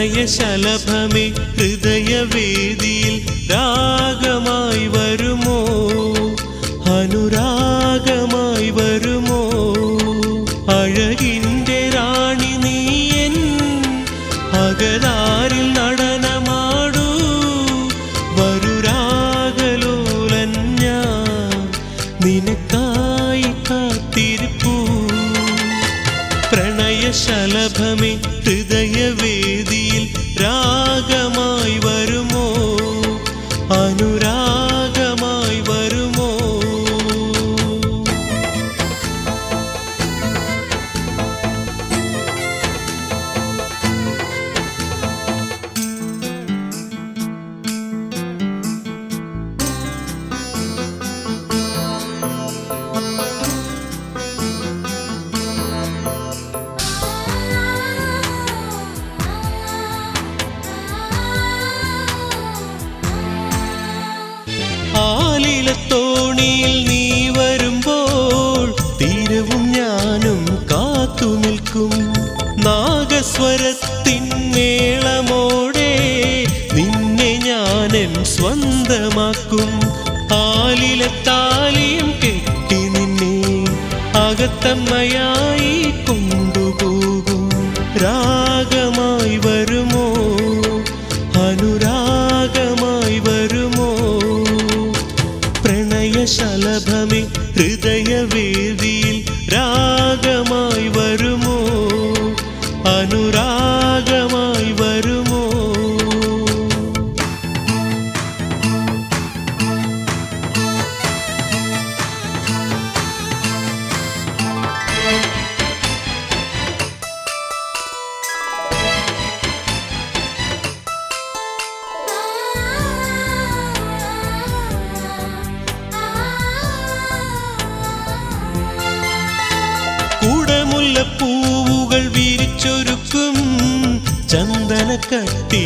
പ്രണയശലഭമേ ഹൃദയവേദിയിൽ രാഗമായി വരുമോ അനുരാഗമായി വരുമോ അഴകിൻ്റെ റാണി നീയൻ അകതാരിൽ നടനമാടൂ വരുരാഗലോലൻ ഞാൻ നിനക്കായി കാത്തിരിപ്പൂ പ്രണയശലഭമേ ഹൃദയവേദിയിൽ രാഗമായി വരുമോ അനുരാഗമായി വരുമോ ആലിലത്തോണിയിൽ നീ വരുമ്പോൾ തീരവും ഞാനും കാത്തു നിൽക്കും നാഗസ്വരത്തിൻ മേളമോടെ നിന്നെ ഞാനും സ്വന്തമാക്കും ആലിലത്താലിയും കെട്ടി നിന്നെ അകത്തമ്മയായി കൊണ്ടുപോകും രാഗമായി വരുമോ അനുരാഗമായി വരുമോ പ്രണയശലഭമേ ഹൃദയവേദിയിൽ രാഗമായി വരുമോ അനുരാഗമായി വരുമോ കുടമുല്ലപ്പൂവുകൾ വിരിച്ചൊരുക്കും ചന്ദനക്കട്ടി